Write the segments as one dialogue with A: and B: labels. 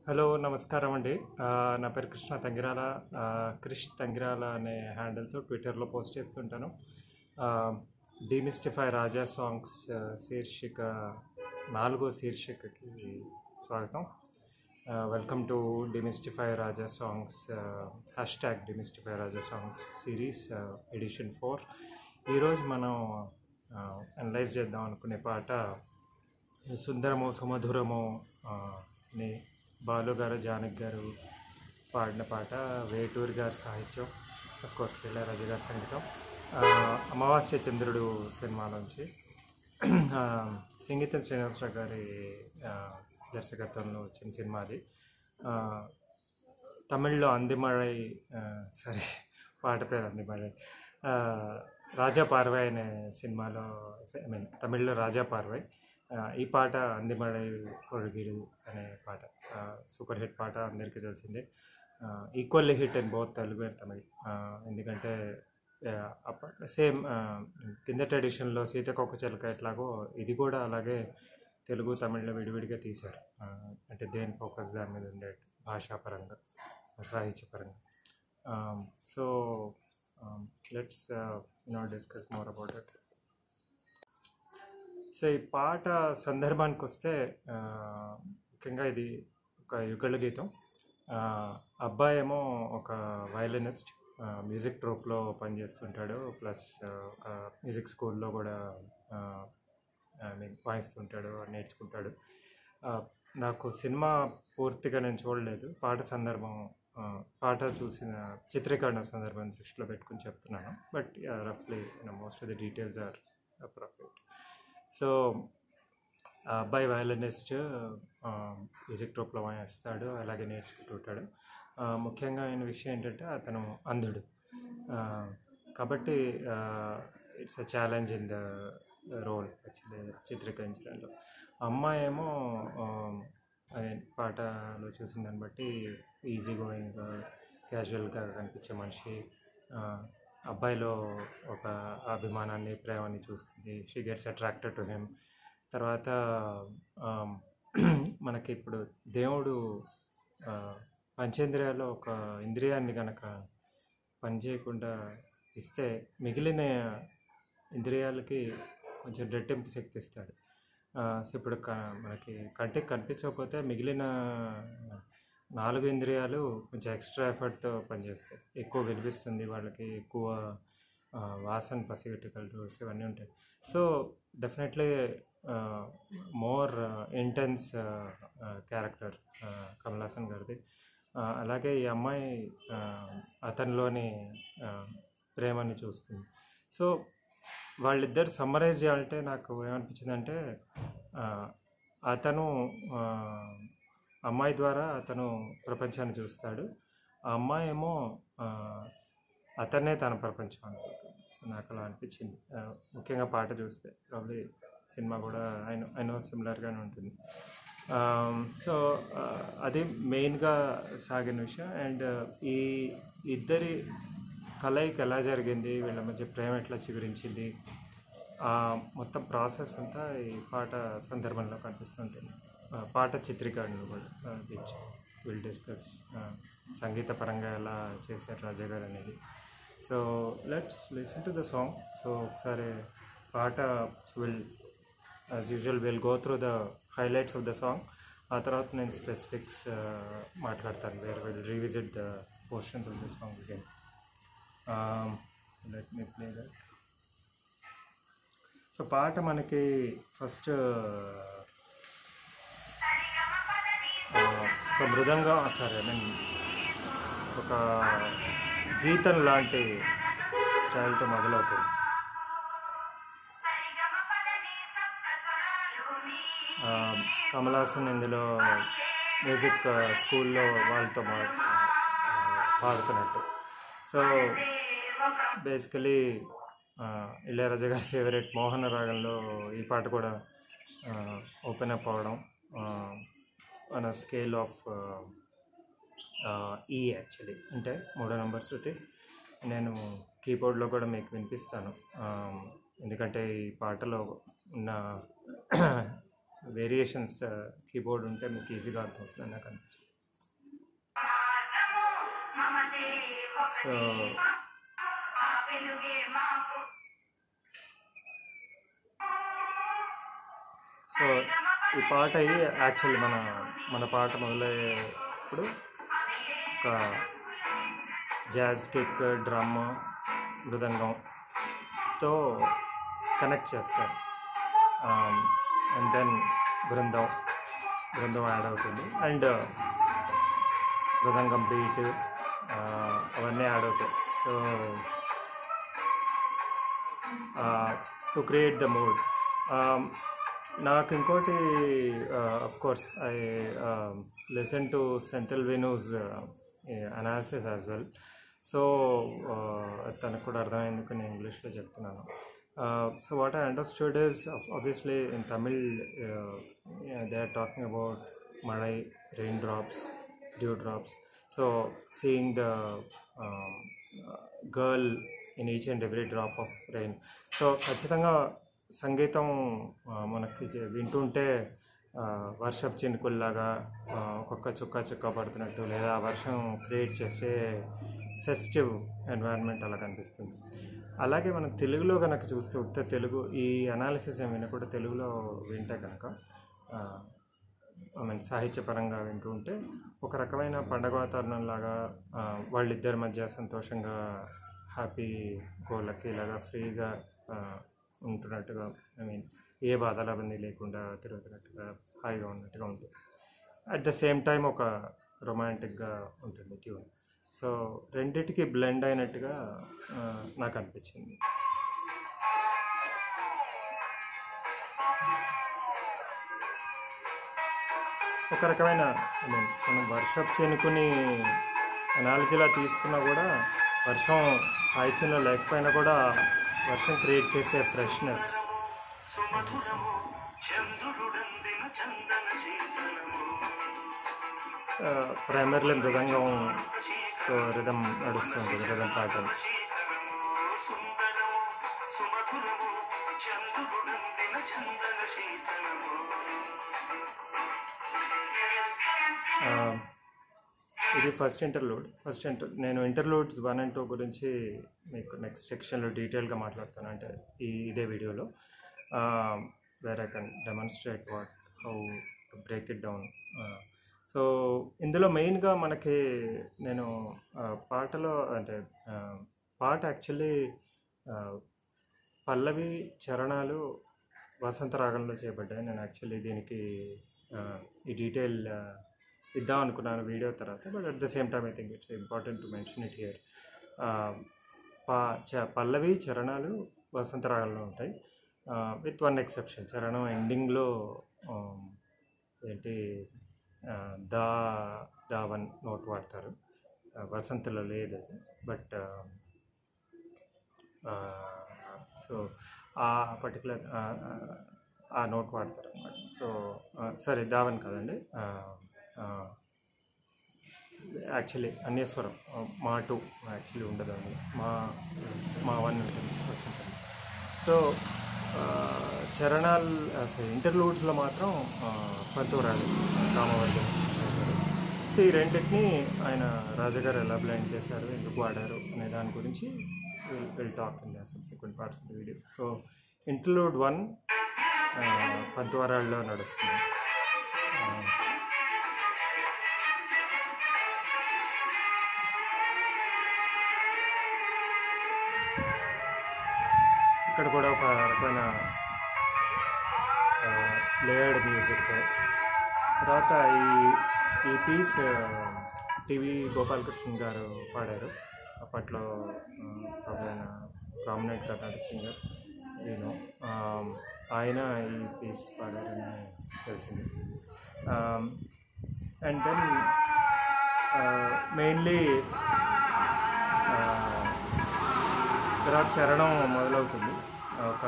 A: Hello నమస్కారం అండి ఆ, నా పేరు కృష్ణ తంగిరాల ఆ, క్రిష్ తంగిరాల అనే హ్యాండిల్తో ట్విట్టర్లో పోస్ట్ చేస్తుంటాను డిమిస్టిఫై రాజా సాంగ్స్ ఆ, శీర్షిక నాలుగో శీర్షికకి స్వాగతం welcome to demystify Raja songs hashtag demystify Raja songs series edition four ఈరోజు మనం అనలైజ్ చేద్దాం అనుకునే పాట సుందరమో సుమధురమో ఆ, ని బాలు గారు జానక్ గారు పాడిన పాట వేటూరి గారి సాహిత్యం అఫ్ కోర్స్ ఇళయరాజు గారి సంగీతం ఆ, అమావాస్య చంద్రుడు సినిమాలోంచి ఆ, సంగీతం శ్రీనివాసరావు గారి ఆ, దర్శకత్వంలో వచ్చిన సినిమా అది ఆ, తమిళ్లో అందిమழై సారీ పాట పేరు అందిమழై ఆ, రాజా పార్వై అనే సినిమాలో ఐ మీన్ తమిళ్లో రాజా పార్వై ఆ, ఈ పాట అందిమழై పొడిగిడు అనే పాట ఆ, సూపర్ హిట్ పాట అందరికీ తెలిసిందే equally hit in both Telugu and Tamil ఆ, ఎందుకంటే సేమ్ కిందటి ఎడిషన్లో సీతకొక చిలక ఎట్లాగో ఇది కూడా అలాగే తెలుగు తమిళ్లో విడివిడిగా తీశారు ఆ, అంటే దేని ఫోకస్ దాని మీద ఉండే భాషాపరంగా సాహిత్యపరంగా so let's now discuss more about it so ఈ పాట సందర్భానికి వస్తే ఆ, ముఖ్యంగా ఇది ఒక యుగళ గీతం ఆ, అబ్బాయి ఏమో ఒక వయలినిస్ట్ మ్యూజిక్ ట్రూప్లో పనిచేస్తుంటాడు ప్లస్ ఒక మ్యూజిక్ స్కూల్లో కూడా ఐ మీన్ వాయిస్తుంటాడు నేర్చుకుంటాడు ఆ, నాకు సినిమా పూర్తిగా నేను చూడలేదు పాట సందర్భం ఆ, పాట చూసిన చిత్రీకరణ సందర్భం దృష్టిలో పెట్టుకుని చెప్తున్నాను బట్ రఫ్లీ most of the details are appropriate so ఆ అబ్బాయి వయలినిస్ట్ మ్యూజిక్ ట్రూప్లో వాయిస్తాడు అలాగే నేర్చుకుంటూ ఉంటాడు ఆ, ముఖ్యంగా అయిన విషయం ఏంటంటే అతను అంధుడు ఆ, కాబట్టి it's a challenge in the role actually చిత్రీకరించడంలో అమ్మాయి ఏమో ఆ, అదే పాటలో చూసిన దాన్ని బట్టి ఈజీ గోయింగ్గా క్యాజువల్గా కనిపించే మనిషి ఆ, అబ్బాయిలో ఒక అభిమానాన్ని ప్రేమని చూస్తుంది she gets attracted to him తర్వాత ఆమ్, మనకి ఇప్పుడు దేవుడు ఆ, పంచేంద్రియాల్లో ఒక ఇంద్రియాన్ని కనుక పనిచేయకుండా ఇస్తే మిగిలిన ఇంద్రియాలకి కొంచెం రెట్టింపు శక్తి ఇస్తాడు ఆ, సో ఇప్పుడు క మనకి కంటికి కనిపించకపోతే మిగిలిన నాలుగు ఇంద్రియాలు కొంచెం ఎక్స్ట్రా ఎఫర్ట్తో పనిచేస్తాయి ఎక్కువ వినిపిస్తుంది వాళ్ళకి ఎక్కువ ఆ, వాసన పసిగట్టగలరు సో ఇవన్నీ ఉంటాయి so definitely more intense character Kamal Haasan గారిది ఆ, అలాగే ఈ అమ్మాయి ఆ, అతనిలోని ఆ, ప్రేమని చూస్తుంది సో వాళ్ళిద్దరు సమ్మరైజ్ చేయాలంటే నాకు ఏమనిపించిందంటే ఆ, అతను ఆ, అమ్మాయి ద్వారా అతను ప్రపంచాన్ని చూస్తాడు ఆ అమ్మాయి ఏమో ఆ, అతనే తన ప్రపంచం అనుకుంటుంది సో నాకు అలా అనిపించింది ఆ, ముఖ్యంగా పాట చూస్తే ప్రాబ్లీ సినిమా కూడా అయిన అయినో సిమిలర్గానే ఉంటుంది సో అది మెయిన్గా సాగిన విషయం అండ్ ఈ ఇద్దరి కలయిక ఎలా జరిగింది వీళ్ళ మధ్య ప్రేమ ఎట్లా చిగురించింది ఆ మొత్తం ప్రాసెస్ అంతా ఈ పాట సందర్భంలో కనిపిస్తుంటుంది ఆ, పాట చిత్రీకరణలు కూడా విచ్ విల్ డిస్కస్ సంగీత పరంగా ఎలా చేశారు రాజా గారు అనేది so let's listen to the song so ఒకసారి పాట will as usual will go through the highlights of the song ఆ తర్వాత నేను స్పెసిఫిక్స్ మాట్లాడతాను where will revisit the portions of the song again let me play that so పాట మనకి first ఒక మృదంగం sorry I mean ఒక గీతం లాంటి స్టైల్తో మొదలవుతుంది ఆ, కమల్ హాసన్ ఇందులో మ్యూజిక్ ఆ, స్కూల్లో వాళ్ళతో మా ఆ, పాడుతున్నట్టు సో బేసికలీ ఇళయరాజా గారి ఫేవరెట్ మోహన రాగంలో ఈ పాట కూడా ఓపెన్ అప్ అవడం on scale of E actually అంటే మూడో నెంబర్ శృతి నేను కీబోర్డ్లో కూడా మీకు వినిపిస్తాను ఆ, ఎందుకంటే ఈ పాటలో ఉన్న వేరియేషన్స్ కీబోర్డ్ ఉంటే మీకు ఈజీగా అర్థమవుతుంది నాకు అనిపించింది సో సో ఈ పాట అయ్యి యాక్చువల్లీ మన మన పాట మొదలయ్యేప్పుడు ఒక జాజ్ కిక్ డ్రమ్ మృదంగంతో కనెక్ట్ చేస్తారు అండ్ దెన్ బృందం బృందం యాడ్ అవుతుంది అండ్ మృదంగం బీట్ అవన్నీ యాడ్ అవుతాయి so to create the mood నాకు ఇంకోటి of course I listen to central venues analysis as well so తనకు కూడా అర్థమైందుకు నేను ఇంగ్లీష్లో చెప్తున్నాను so what I understood is obviously in Tamil they are talking about మడై rain drops dew drops so seeing the girl in each and every drop of rain so ఖచ్చితంగా సంగీతం ఆ, మనకి జ- వింటుంటే ఆ, వర్షపు చినుకుల్లాగా ఆ, ఒక్కొక్క చుక్క చుక్క పడుతున్నట్టు లేదా వర్షం క్రియేట్ చేసే ఫెస్టివ్ ఎన్వైరన్మెంట్ అలా కనిపిస్తుంది అలాగే మనం తెలుగులో కనుక చూస్తే ఉత్త తెలుగు ఈ అనాలిసిస్ ఏమైనా కూడా తెలుగులో వింటే కనుక ఐ మీన్ సాహిత్యపరంగా వింటూ ఉంటే ఒక రకమైన పండగ వాతావరణం లాగా ఆ, వాళ్ళిద్దరి మధ్య సంతోషంగా హ్యాపీ గోలకి ఇలాగా ఫ్రీగా ఆ, ఉంటున్నట్టుగా ఐ మీన్ ఏ బాధల బంది లేకుండా తిరుగుతున్నట్టుగా హాయిగా ఉన్నట్టుగా ఉంటుంది అట్ ద సేమ్ టైం ఒక రొమాంటిక్గా ఉంటుంది ట్యూన్ సో రెండిటికి బ్లెండ్ అయినట్టుగా ఆ, నాకు అనిపించింది ఒక రకమైన I mean, మనం వర్షపు చేనుకుని అనాలజీలా తీసుకున్నా కూడా వర్షం సాహిత్యంలో లేకపోయినా కూడా వర్షం క్రియేట్ చేసే ఫ్రెష్నెస్ ప్రైమర్లీ మృదంగంతో రిధం నడుస్తుంది రిధం పాటం ఆ, ఇది ఫస్ట్ ఇంటర్లూడ్ ఫస్ట్ ఇంటర్ నేను ఇంటర్లూడ్స్ వన్ అండ్ టూ గురించి మీకు నెక్స్ట్ సెక్షన్లో డీటెయిల్గా మాట్లాడతాను అంటే ఈ ఇదే వీడియోలో where I can demonstrate what how to break it down so ఇందులో మెయిన్గా మనకి నేను ఆ, పాటలో అంటే ఆ, పాట యాక్చువల్లీ పల్లవి చరణాలు వసంత రాగంలో చేయబడ్డాయి నేను యాక్చువల్లీ దీనికి ఆ, ఈ డీటెయిల్ ఆ, ఇద్దాం అనుకున్నాను వీడియో తర్వాత but at the same time I think it's important to mention it here పా చ పల్లవి చరణాలు వసంత రాగంలో ఉంటాయి విత్ వన్ ఎక్సెప్షన్ చరణం ఎండింగ్లో ఏంటి ఆ, దా దా వన్ నోట్ వాడతారు ఆ, వసంతలో లేదు అది బట్ సో ఆ పర్టికులర్ ఆ నోట్ వాడతారు అనమాట సో సరే దావన్ కాదండి యాక్చువల్లీ అన్యస్వరం ఆ, మా టూ యాక్చువల్లీ ఉండదు అందులో మా మా వన్ ఉంటుంది వసంతం సో ఆ, చరణాల్ అసలు ఇంటర్లూడ్స్లో మాత్రం ఆ, పంతురాలు కామవర్గం సో ఈ రెండింటిని ఆయన రాజగారు ఎలా బ్లైండ్ చేశారు ఎందుకు వాడారు అనే దాని గురించి will talk in the subsequent parts of the video so interlude one పంతువరాల్లో నడుస్తుంది ఆ, ఇక్కడ కూడా ఒక రకమైన లేయర్డ్ మ్యూజిక్ తర్వాత ఈ ఈ పీస్ టీవీ గోపాలకృష్ణ గారు పాడారు అప్పట్లో ఆయన ప్రామినెంట్ కర్ణాటక సింగర్ నేను ఆయన ఈ పీస్ పాడారని తెలిసింది అండ్ దెన్ మెయిన్లీ తర్వాత చరణం మొదలవుతుంది ఒక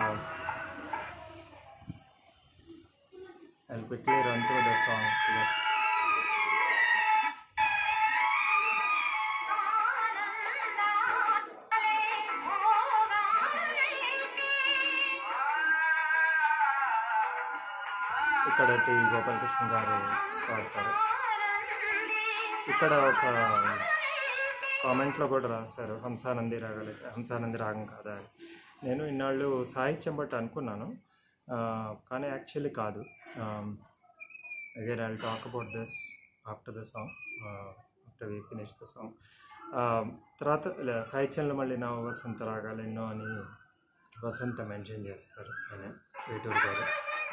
A: I quickly run through the song ఇక్కడ టి గోపాలకృష్ణ గారు పాడతారు ఇక్కడ ఒక కామెంట్లో కూడా రాశారు హంసానంది రాగలే హంసానంది రాగం కాదా అని నేను ఇన్నాళ్ళు సాహిత్యం బట్టి అనుకున్నాను ఆ, కానీ యాక్చువల్లీ కాదు again I talk about this after the song after we finish the song తర్వాత ఇలా సాహిత్యంలో మళ్ళీ నా వసంత రాగాలు ఎన్నో అని వసంత మెన్షన్ చేస్తారు ఆయన వేటూరు గారు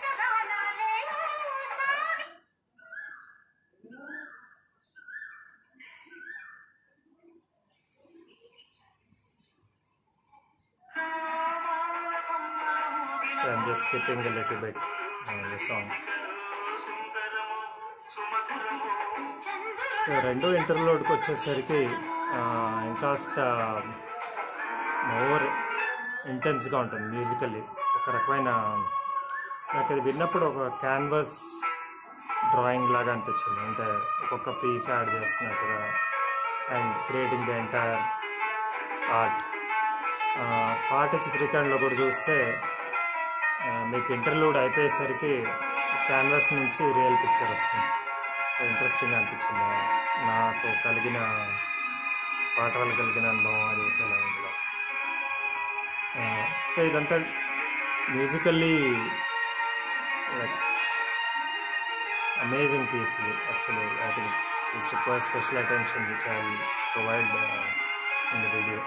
A: So I'm just skipping a little bit uh, the song. So రెండో ఇంటర్లోడ్కి వచ్చేసరికి ఆ, ఇంకాస్త మోర్ ఇంటెన్స్గా ఉంటుంది మ్యూజికల్లీ ఒక రకమైన నాకు అది విన్నప్పుడు ఒక క్యాన్వాస్ డ్రాయింగ్ లాగా అనిపించింది అంటే ఒక్కొక్క పీస్ యాడ్ చేస్తున్నట్టుగా and creating the entire art పాట చిత్రీకరణలో కూడా చూస్తే ఆ, మీకు ఇంటర్లూడ్ అయిపోయేసరికి క్యాన్వాస్ నుంచి రియల్ పిక్చర్ వస్తుంది సో ఇంట్రెస్టింగ్ అనిపించింది నాకు కలిగిన పాట వల్ల కలిగిన అనుభవం అది ఒకలా ఇందులో సో ఇదంతా musically like amazing piece actually I think this require special attention which I provide in the video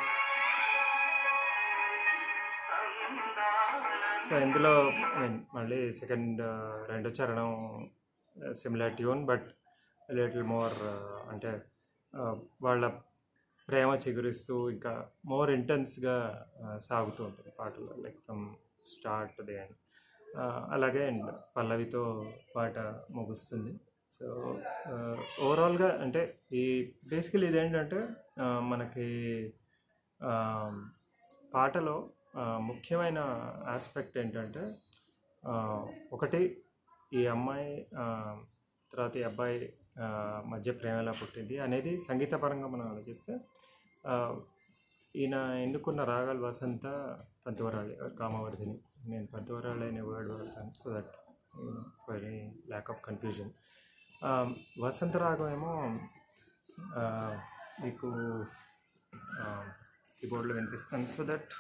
A: so ఇందులో I mean, మళ్ళీ సెకండ్ రెండో చరణం similar tune but little more అంటే uh, వాళ్ళ ప్రేమ చిగురిస్తూ ఇంకా మోర్ ఇంటెన్స్గా సాగుతూ ఉంటుంది పాటలు like from start the end అలాగే అండ్ పల్లవితో పాట ముగుస్తుంది సో ఓవరాల్గా అంటే ఈ బేసికలీ ఇదేంటంటే uh, మనకి um, పాటలో ఆ, ముఖ్యమైన ఆస్పెక్ట్ ఏంటంటే ఆ, ఒకటి ఈ అమ్మాయి ఆ, తర్వాత ఈ అబ్బాయి ఆ, మధ్య ప్రేమ ఎలా పుట్టింది అనేది సంగీతపరంగా మనం ఆలోచిస్తే ఆ, ఈయన ఎన్నుకున్న రాగాలు వసంత పంతవరాళి కామవర్ధిని నేను పంతవరాళి అనే వర్డ్ వాడతాను so that for any lack of confusion Vasantha రాగం ఏమో ఆ, మీకు కీబోర్డ్లో వినిపిస్తాను సో దట్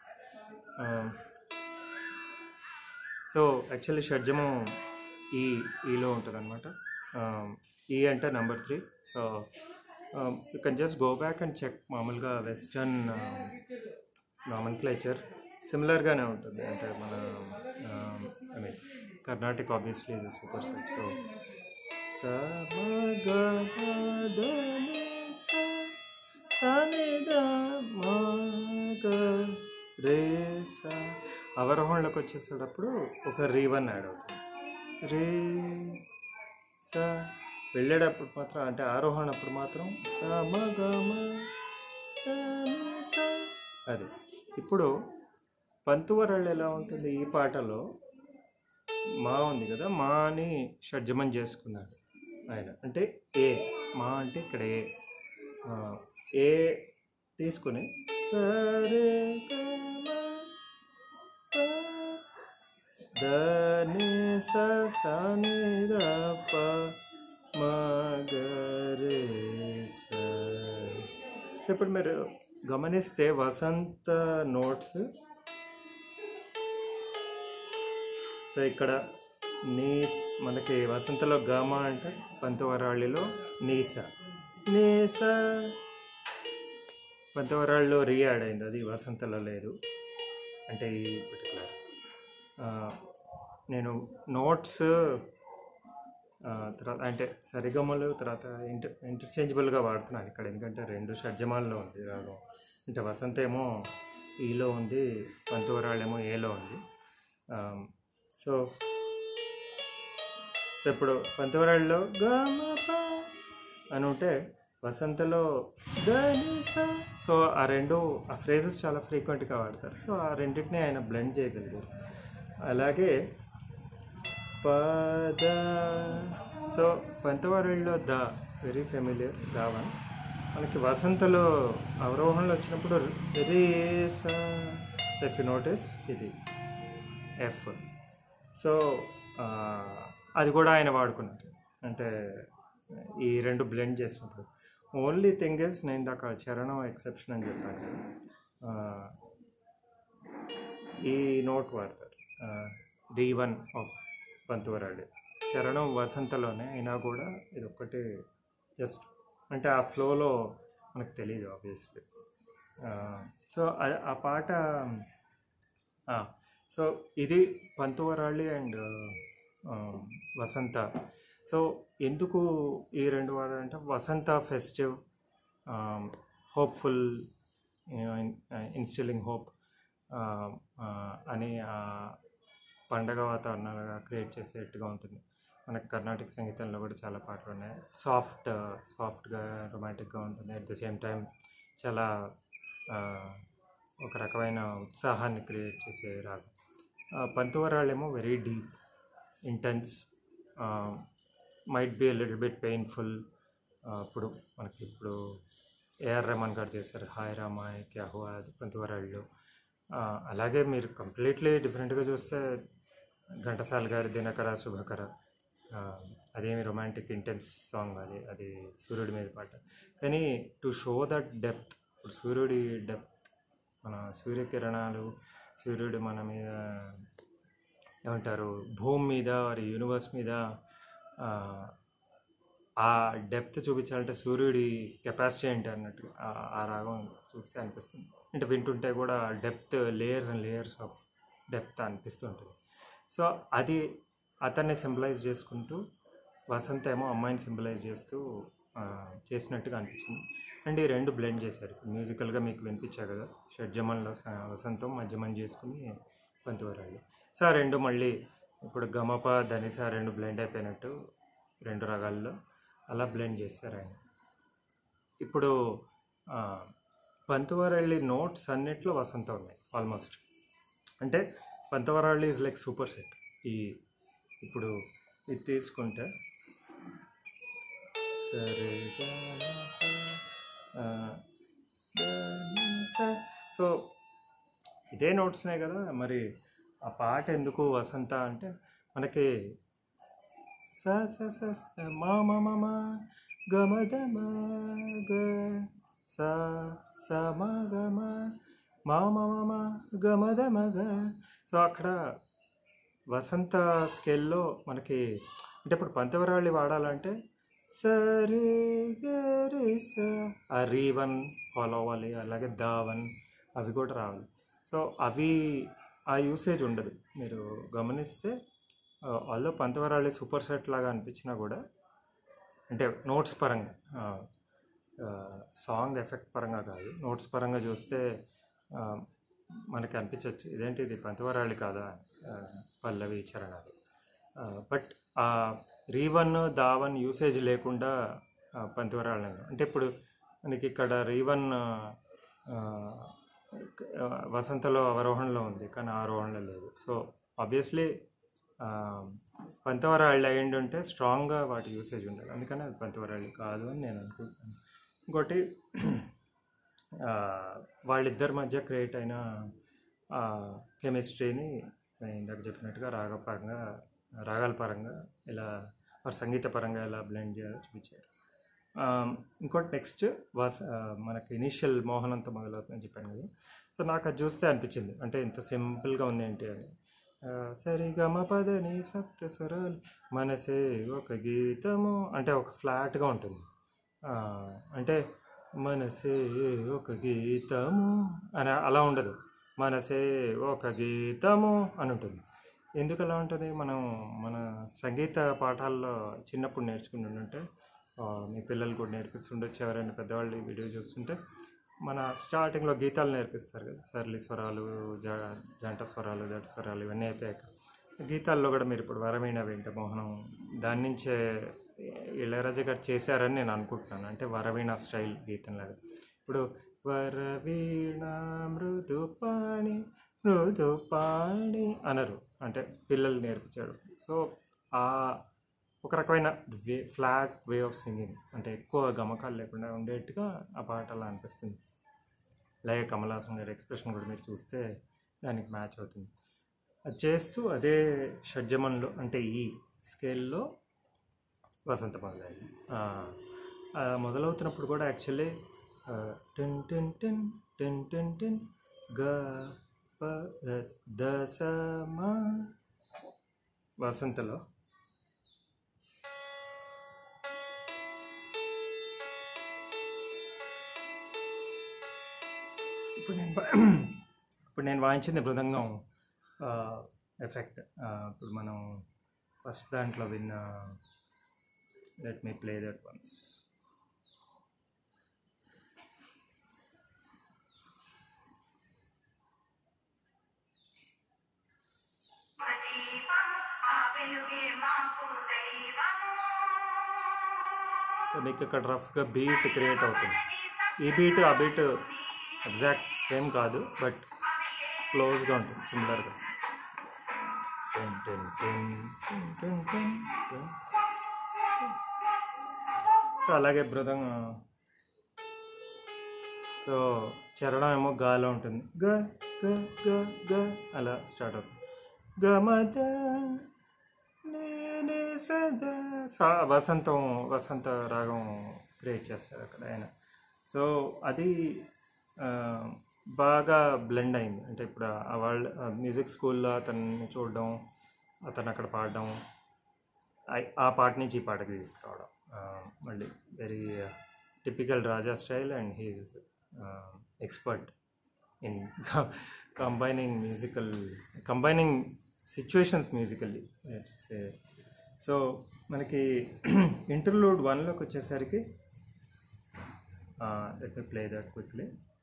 A: సో యాక్చువల్లీ షడ్జము ఈ ఈలో ఉంటుంది అనమాట ఈ అంటే number three so you can just go back and check మామూలుగా వెస్టర్న్ నామన్ క్లేచర్ సిమిలర్గానే ఉంటుంది అంటే మన ఐ మీన్ కర్ణాటక ఆబ్వియస్లీ ఇది సూపర్ సెట్ సో స మ గ ప ద ని స స ని ద మ గ రే స అవరోహణలోకి వచ్చేసేటప్పుడు ఒక రీ వన్ యాడ్ అవుతుంది రే స వెళ్ళేటప్పుడు మాత్రం అంటే ఆరోహణ అప్పుడు మాత్రం స మ గ మ ద ని స అది ఇప్పుడు పంతువరళ్ళు ఎలా ఉంటుంది ఈ పాటలో మా ఉంది కదా మా అని షడ్జమం చేసుకున్నాడు ఆయన అంటే ఏ మా అంటే ఇక్కడ ఏ ఆ, ఏ తీసుకుని సరే గ మ ప ద ని స స ని ద ప మ గ రే స సో ఇప్పుడు మీరు గమనిస్తే వసంత నోట్స్ సో ఇక్కడ నీస్ మనకి వసంతలో గమ అంటే పంతవరాళ్ళిలో నీస నీస పంతవరాళ్ళలో రీ యాడ్ అయింది అది వసంతలో లేదు అంటే ఈ పర్టికులర్ నేను నోట్స్ తర్వాత అంటే సరిగమలు తర్వాత ఇంటర్ ఇంటర్చేంజబుల్గా వాడుతున్నాను ఇక్కడ ఎందుకంటే రెండు షడ్జమాల్లో ఉంది రాగం అంటే వసంత ఏమో ఈలో ఉంది పంతవరాళ్ళేమో ఏలో ఉంది సో సో ఇప్పుడు పంతవరాళ్ళలో గమప అని ఉంటే వసంతలో గనిస సో ఆ రెండు ఆ ఫ్రేజెస్ చాలా ఫ్రీక్వెంట్గా వాడతారు సో ఆ రెండింటిని ఆయన బ్లెండ్ చేయగలిగారు అలాగే పద సో పంతవారిలో ద వెరీ ఫెమిలియర్ దా వన్ మనకి వసంతలో అవరోహణలో వచ్చినప్పుడు వెరీ సో ఇఫ్ నోటీస్ ఇది ఎఫ్ సో ఆ, అది కూడా ఆయన వాడుకున్నారు అంటే ఈ రెండు బ్లెండ్ చేసినప్పుడు ఓన్లీ థింగ్ ఇస్ నేను ఇందాక చరణం ఎక్సెప్షన్ అని చెప్పాను కదా ఆ, ఈ నోట్ వాడతారు రీ వన్ ఆఫ్ పంతువరాడు చరణం వసంతలోనే అయినా కూడా ఇది ఒక్కటి జస్ట్ అంటే ఆ ఫ్లోలో మనకు తెలియదు ఆబ్వియస్లీ సో ఆ పాట సో ఇది పంతువరాళి అండ్ వసంత సో ఎందుకు ఈ రెండు వాడాలంటే Vasantha festive hopeful instilling hope అని ఆ పండగ వాతావరణంగా క్రియేట్ చేసేట్టుగా ఉంటుంది మనకు కర్ణాటక సంగీతంలో కూడా చాలా పాటలు ఉన్నాయి సాఫ్ట్ సాఫ్ట్గా రొమాంటిక్గా ఉంటుంది అట్ ద సేమ్ టైం చాలా ఆ, ఒక రకమైన ఉత్సాహాన్ని క్రియేట్ చేసే రాగం ఆ, పంతువరాళ్ళేమో very deep intense might be little bit painful ఇప్పుడు మనకి ఇప్పుడు ఏఆర్ రెహమాన్ గారు చేశారు హాయ్ రామాయ్ క్యా హువా అది పంతువరాళ్ళు ఆ, అలాగే మీరు కంప్లీట్లీ డిఫరెంట్గా చూస్తే ఘంటసాల గారి దినకర శుభకర ఆ, అదేమి రొమాంటిక్ ఇంటెన్స్ సాంగ్ అది అది సూర్యుడి మీద పాట కానీ టు షో దట్ డెప్త్ ఇప్పుడు సూర్యుడి డెప్త్ మన సూర్యకిరణాలు సూర్యుడు మన మీద ఏమంటారు భూమి మీద వారి యూనివర్స్ మీద ఆ, ఆ డెప్త్ చూపించాలంటే సూర్యుడి కెపాసిటీ ఏంటి అన్నట్టు ఆ- ఆ రాగం చూస్తే అనిపిస్తుంది అంటే వింటుంటే కూడా depth layers and layers of depth అనిపిస్తుంటుంది సో అది అతన్ని సింబలైజ్ చేసుకుంటూ వసంత ఏమో అమ్మాయిని సింబలైజ్ చేస్తూ ఆ, చేసినట్టుగా అనిపించింది అండ్ ఈ రెండు బ్లెండ్ చేశారు మ్యూజికల్గా మీకు వినిపించా కదా షడ్జమన్లో స- వసంతం మధ్యమం చేసుకుని పంతువరాళ్ళు సో ఆ రెండు మళ్ళీ ఇప్పుడు గమప ధనిస రెండు బ్లెండ్ అయిపోయినట్టు రెండు రకాల్లో అలా బ్లెండ్ చేస్తారు ఆయన ఇప్పుడు ఆ, పంతువరళ్ళి నోట్స్ అన్నిట్లో వసంత ఉన్నాయి ఆల్మోస్ట్ అంటే పంతవరాళ్ళు ఈజ్ లైక్ సూపర్ సెట్ ఈ ఇప్పుడు ఇది తీసుకుంటే సరే సో ఇదే నోట్స్నే కదా మరి ఆ పాట ఎందుకు వసంత అంటే మనకి స స స స మా మా మా మా గ మ ద మ గ స స మ గ మ మా మా మా మా గ మ ద మ గ సో అక్కడ వసంత స్కేల్లో మనకి అంటే ఇప్పుడు పంతవరాళి వాడాలంటే సరే గరి స ఆ రీ వన్ ఫాలో అవ్వాలి అలాగే దా వన్ అవి కూడా రావాలి సో అవి ఆ యూసేజ్ ఉండదు మీరు గమనిస్తే ఆల్దో పంతవరాళి సూపర్ సెట్ లాగా అనిపించినా కూడా అంటే నోట్స్ పరంగా సాంగ్ ఎఫెక్ట్ పరంగా కాదు నోట్స్ పరంగా చూస్తే ఆ, మనకి అనిపించవచ్చు ఇదేంటి ఇది పంతవరాళి కాదా ఆ, పల్లవి చరణాలు బట్ ఆ రీవన్ దావన్ యూసేజ్ లేకుండా ఆ, పంతవరాళ్ళు అంటే ఇప్పుడు మనకి ఇక్కడ రీవన్ ఆ, ఆ, వసంతలో అవరోహణలో ఉంది కానీ ఆరోహణలో లేదు సో ఆబ్వియస్లీ పంతవరాళ్ళు అయ్యిండి ఉంటే స్ట్రాంగ్గా వాటి యూసేజ్ ఉండాలి అందుకని అది పంతవరాళ్ళు కాదు అని నేను అనుకుంటున్నాను ఇంకోటి ఆ, వాళ్ళిద్దరి మధ్య క్రియేట్ అయిన కెమిస్ట్రీని నేను ఇందాక చెప్పినట్టుగా రాగపరంగా రాగాల పరంగా ఇలా వారి సంగీత పరంగా ఎలా బ్లెండ్ చేయాలో చూపించారు ఆ, ఇంకోటి నెక్స్ట్ వాస్ ఆ, మనకి ఇనీషియల్ మోహనంతో మొదలవుతుందని చెప్పాను కదా సో నాకు అది చూస్తే అనిపించింది అంటే ఇంత సింపుల్గా ఉంది ఏంటి అని ఆ, సరిగమ పదని సప్త స్వరాలు మనసే ఒక గీతము అంటే ఒక ఫ్లాట్గా ఉంటుంది ఆ, అంటే మనసే ఒక గీతము అని అలా ఉండదు మనసే ఒక గీతము అని ఉంటుంది ఎందుకు అలా ఉంటుంది మనం మన సంగీత పాఠాల్లో చిన్నప్పుడు నేర్చుకుని ఉంటే ఆ, మీ పిల్లలు కూడా నేర్పిస్తుండొచ్చు ఎవరైనా పెద్దవాళ్ళు ఈ వీడియో చూస్తుంటే మన స్టార్టింగ్లో గీతాలు నేర్పిస్తారు కదా సరళి స్వరాలు జ జంట స్వరాలు జంట స్వరాలు ఇవన్నీ అయిపోయాక గీతాల్లో కూడా మీరు ఇప్పుడు వరవీణ వెంట మోహనం దాని నుంచే ఇళయరాజా గారు చేశారని నేను అనుకుంటున్నాను అంటే వరవీణ స్టైల్ గీతంలాగా ఇప్పుడు వరవీణ మృదుపాణి మృదుపాణి అనరు అంటే పిల్లలు నేర్పించాడు సో ఆ ఒక రకమైన way flat way of singing అంటే ఎక్కువ గమకాలు లేకుండా ఉండేట్టుగా ఆ పాట అలా అనిపిస్తుంది అలాగే కమలాసన్ గారి ఎక్స్ప్రెషన్ కూడా మీరు చూస్తే దానికి మ్యాచ్ అవుతుంది అది చేస్తూ అదే షడ్జమన్లో అంటే ఈ స్కేల్లో వసంత మొదలైంది ఆ మొదలవుతున్నప్పుడు కూడా యాక్చువల్లీ టెన్ టెన్ టెన్ టెన్ టెన్ టెన్ గ ప ద స మ వసంతలో ఇప్పుడు నేను వా- ఇప్పుడు నేను వాయించింది మృదంగం ఎఫెక్ట్ ఇప్పుడు మనం ఫస్ట్ దాంట్లో విన్న let me play that once so మీకు ఇక్కడ రఫ్గా బీట్ క్రియేట్ అవుతుంది ఈ బీట్ ఆ బీట్ ఎగ్జాక్ట్ సేమ్ కాదు బట్ క్లోజ్గా ఉంటుంది సిమిలర్గా టెన్ టెన్ టెన్ టెన్ టెన్ టెన్ టెన్. సో అలాగే మృదంగం సో చరణం ఏమో గాలో ఉంటుంది గ గ గ గ అలా స్టార్ట్ అవుతుంది గమద నేనే సదా సా- వసంతం వసంత రాగం క్రియేట్ చేస్తారు అక్కడ ఆయన సో అది ఆ, బాగా బ్లెండ్ అయింది అంటే ఇప్పుడు ఆ వాళ్ళ మ్యూజిక్ స్కూల్లో అతన్ని చూడడం అతను అక్కడ పాడడం ఐ- ఆ పాట నుంచి ఈ పాటకి తీసుకురావడం ఆ, మళ్ళీ very typical Raja style and he's expert in combining musical combining situations musically so మనకి ఇంటర్లూడ్ వన్లోకి వచ్చేసరికి let me play that quickly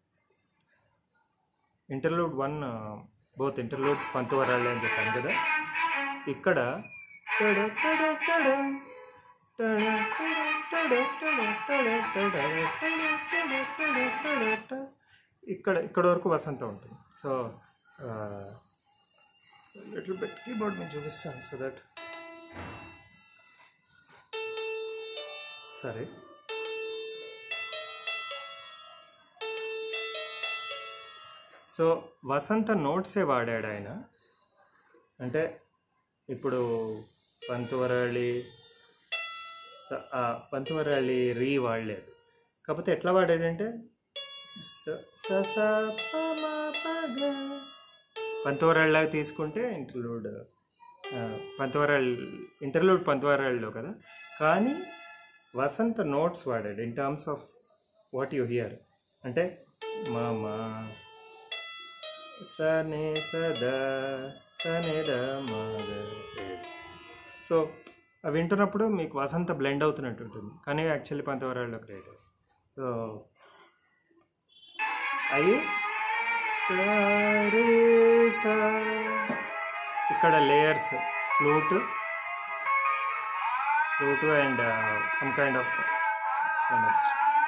A: interlude one both interludes పంతువరాళ్ళే అని చెప్పాను కదా ఇక్కడ టడ టడ టడ, టడ టడ టడ టడ టడ టడ టడ టడ టడ టడ. ఇక్కడ ఇక్కడ వరకు వసంతం ఉంటుంది సో లిటిల్ బిట్ కీబోర్డ్ నేను చూపిస్తాను సో దట్ సరే సో వసంత నోట్సే వాడాడు ఆయన అంటే ఇప్పుడు పంతువరళి ఆ పంతువరళి రీ వాడలేదు కాకపోతే ఎట్లా వాడాడంటే స- స స ప మ ప గ. పంతువరాళ్ళలాగా తీసుకుంటే ఇంటర్లూడ్ పంతువరాళ్ ఇంటర్లూడ్ పంతువరాళ్ళలో కదా కానీ వసంత నోట్స్ వాడాడు in terms of what you hear అంటే మా మా సనే సద సనే ద మగ ఎస్. సో అవి వింటున్నప్పుడు మీకు వసంత బ్లెండ్ అవుతున్నట్టు ఉంటుంది కానీ యాక్చువల్లీ పంతవరాల్లో క్రియేట్ సో అయ్యి సరే సా ఇక్కడ layers flute flute and some kind of kind of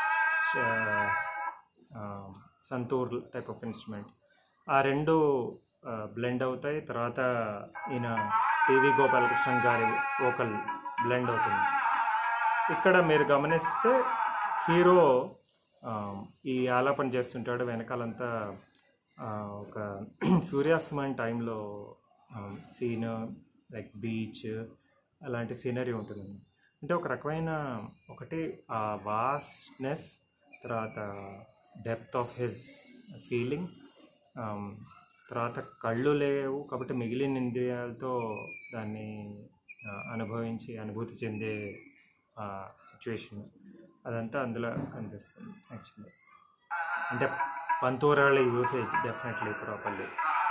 A: santoor type of instrument ఆ రెండు బ్లెండ్ అవుతాయి తర్వాత ఈయన టీవీ గోపాలకృష్ణన్ గారి వోకల్ బ్లెండ్ అవుతుంది ఇక్కడ మీరు గమనిస్తే హీరో ఆ, ఈ ఆలాపన చేస్తుంటాడు వెనకాలంతా ఆ, ఒక సూర్యాస్తమయం టైంలో సీన్ లైక్ బీచ్ అలాంటి సీనరీ ఉంటుంది అంటే ఒక రకమైన ఒకటి ఆ వాస్ట్నెస్ తర్వాత డెప్త్ ఆఫ్ హిజ్ ఫీలింగ్ తర్వాత కళ్ళు లేవు కాబట్టి మిగిలిన ఇంద్రియాలతో దాన్ని ఆ, అనుభవించి అనుభూతి చెందే సిచ్యువేషన్ అదంతా అందులో కనిపిస్తుంది యాక్చువల్లీ అంటే పంతూరాళ్ళ యూసేజ్ డెఫినెట్లీ ప్రాపర్లీ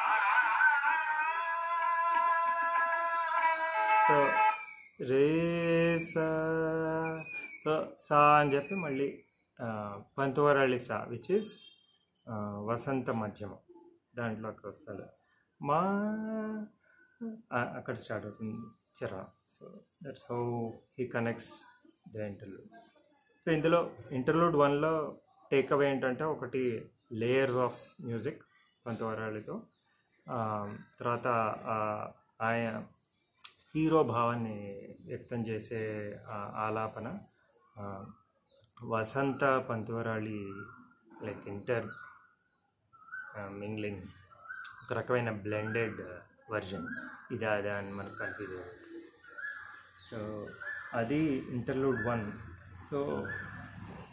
A: సో రే సా సో సా అని చెప్పి మళ్ళీ పంతువరాళి సా విచ్ ఇస్ వసంత మధ్యమం దాంట్లోకి వస్తాడు మా ఆ, అక్కడ స్టార్ట్ అవుతుంది చెరా so that's how he connects the interlude so ఇందులో ఇంటర్లూడ్ వన్లో టేక్ అవే ఏంటంటే ఒకటి లేయర్స్ ఆఫ్ మ్యూజిక్ పంతవరాళితో ఆ, తర్వాత ఆ, ఆయన హీరో భావాన్ని వ్యక్తం చేసే ఆ ఆలాపన ఆ, Vasanta Pantuvarali like intermingling ఒక రకమైన బ్లెండెడ్ వర్జన్ ఇదా అదా అని మనకు కన్ఫ్యూజ్ అవుతుంది సో అది ఇంటర్లూడ్ వన్ సో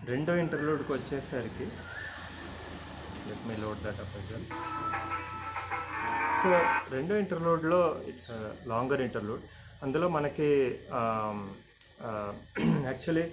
A: రెండో ఇంటర్లూడ్కి వచ్చేసరికి let me load that up well so రెండో ఇంటర్లూడ్లో ఇట్స్ లాంగర్ ఇంటర్లూడ్ అందులో మనకి యాక్చువల్లీ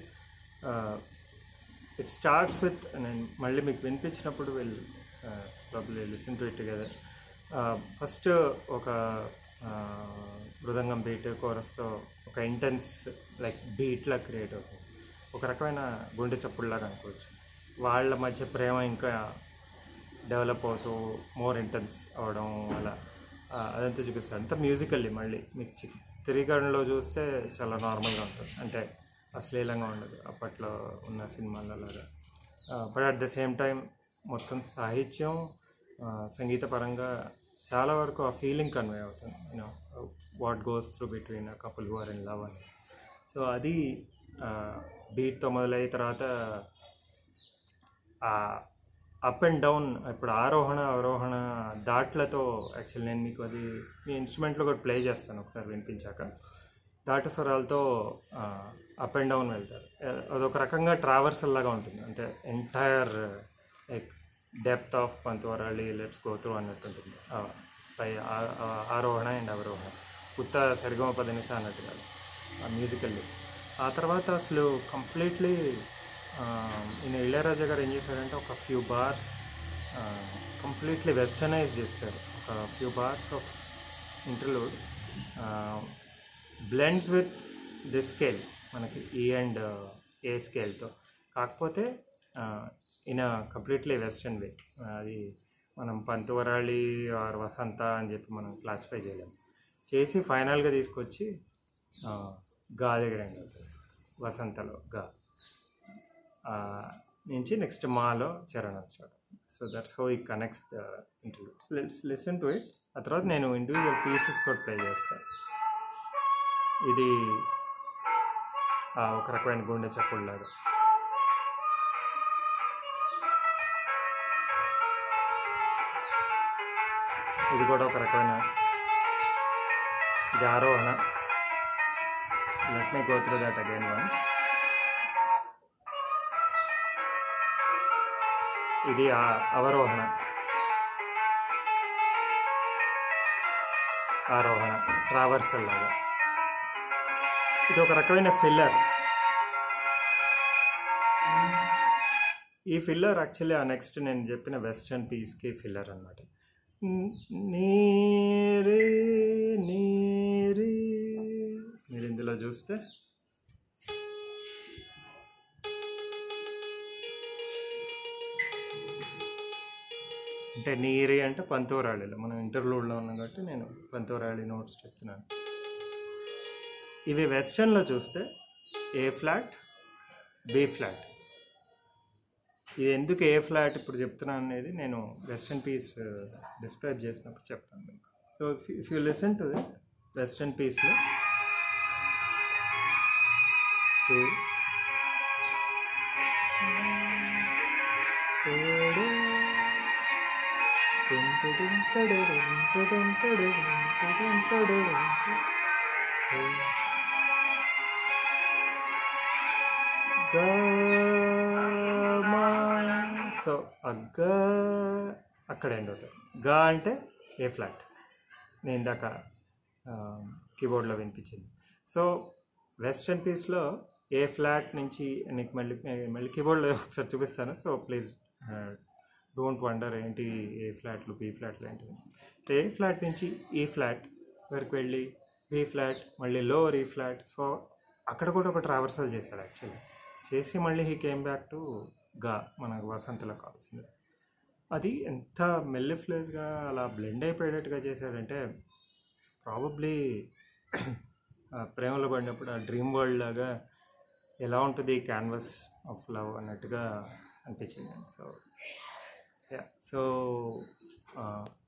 A: ఇట్ స్టార్ట్స్ విత్ నేను మళ్ళీ మీకు వినిపించినప్పుడు will probably listen to it together first ఒక uh, మృదంగం బీట్ కోరస్తో ఒక ఇంటెన్స్ లైక్ బీట్లా క్రియేట్ అవుతుంది ఒక రకమైన గుండె చప్పుడులాగా అనుకోవచ్చు వాళ్ళ మధ్య ప్రేమ ఇంకా డెవలప్ అవుతూ మోర్ ఇంటెన్స్ అవడం అలా ఆ, అదంతా చూపిస్తారు అంతా మ్యూజికల్లీ మళ్ళీ మీకు చి తిరిగడంలో చూస్తే చాలా నార్మల్గా ఉంటుంది అంటే అశ్లీలంగా ఉండదు అప్పట్లో ఉన్న సినిమాల లాగా but at the same time మొత్తం సాహిత్యం ఆ, సంగీతపరంగా చాలా వరకు ఆ ఫీలింగ్ కన్వే అవుతుంది you know what goes through between couple who are in love అని సో అది బీట్తో మొదలయ్య తర్వాత అప్ అండ్ డౌన్ ఇప్పుడు ఆరోహణ అవరోహణ దాట్లతో యాక్చువల్ నేను మీకు అది మీ ఇన్స్ట్రుమెంట్లో కూడా ప్లే చేస్తాను ఒకసారి వినిపించాక దాట స్వరాలతో అప్ అండ్ డౌన్ వెళ్తారు ఆ, అదొక రకంగా ట్రావర్సల్ లాగా ఉంటుంది అంటే entire like depth of Pantuvarali let's go through అన్నట్టు ఉంటుంది ఆ, పై ఆ- ఆ- ఆరోహణ అండ్ అవరోహణ ఉత్త సరిగమ పదనిస అన్నట్టు కాదు మ్యూజికల్లీ ఆ తర్వాత అసలు కంప్లీట్లీ ఈయన ఇళయరాజా గారు ఏం చేశారంటే ఒక ఫ్యూ బార్స్ కంప్లీట్లీ వెస్టర్నైజ్ చేశారు ఒక few bars of interlude blends with the scale మనకి ఈ అండ్ ఏ స్కేల్తో కాకపోతే ఇన్ కంప్లీట్లీ వెస్టర్న్ వే అది మనం పంతువరాళి ఆర్ వసంత అని చెప్పి మనం క్లాసిఫై చేయలేము చేసి ఫైనల్గా తీసుకొచ్చి ఆ, గా దగ్గర end అవుతుంది వసంతలో గా ఆ, నుంచి నెక్స్ట్ మాలో చరణం start so that's how he connects the interludes let's listen to it ఆ తర్వాత నేను ఇండివిజువల్ పీసెస్ కూడా ప్లే చేస్తాను ఇది ఆ, ఒక రకమైన గుండె చప్పుడులాగా ఇది కూడా ఒక రకమైన ఇది ఆరోహణ let me go through that again once ఇది ఆ- అవరోహణ ఆరోహణ ట్రావర్సల్ లాగా ఇది ఒక రకమైన ఫిల్లర్ ఈ ఫిల్లర్ యాక్చువల్లీ ఆ నెక్స్ట్ నేను చెప్పిన వెస్టర్న్ పీస్కి ఫిల్లర్ అనమాట నీరే నీరే మీరు ఇందులో చూస్తే అంటే నీరే అంటే పంతోరాళిలో మనం ఇంటర్లూడ్లో ఉన్నాం కాబట్టి నేను పంతోరాళి నోట్స్ చెప్తున్నాను ఇవి వెస్టర్న్లో చూస్తే ఏ ఫ్లాట్ బి ఫ్లాట్ ఇది ఎందుకు ఏ ఫ్లాట్ ఇప్పుడు చెప్తున్నాను అనేది నేను వెస్టర్న్ పీస్ డిస్క్రైబ్ చేసినప్పుడు చెప్తాను మీకు so if you listen to that western పీస్లో టూ సో అగ్గ అక్కడ ఎండ్ అవుతుంది గా అంటే ఏ ఫ్లాట్ నేను ఇందాక కీబోర్డ్లో వినిపించింది సో వెస్టర్న్ పీస్లో ఏ ఫ్లాట్ నుంచి నీకు మళ్ళీ మళ్ళీ కీబోర్డ్లో ఒకసారి చూపిస్తాను సో ప్లీజ్ డోంట్ వండర్ ఏంటి ఏ ఫ్లాట్లు బి ఫ్లాట్లు ఏంటి సో ఏ ఫ్లాట్ నుంచి ఈ ఫ్లాట్ వరకు వెళ్ళి బి ఫ్లాట్ మళ్ళీ లోవర్ ఈ ఫ్లాట్ సో అక్కడ కూడా ఒక ట్రావర్సల్ చేశాడు యాక్చువల్లీ చేసి మళ్ళీ హీ కేమ్ బ్యాక్ టు గా మనకు వసంతలో కావాల్సింది అది ఎంత మెల్లిఫ్లేస్గా అలా బ్లెండ్ అయిపోయేటట్టుగా చేశాడంటే ప్రాబబ్లీ ప్రేమలో పడినప్పుడు ఆ డ్రీమ్ వరల్డ్ లాగా ఎలా ఉంటుంది క్యాన్వస్ ఆఫ్ లవ్ అన్నట్టుగా అనిపించింది సో యా సో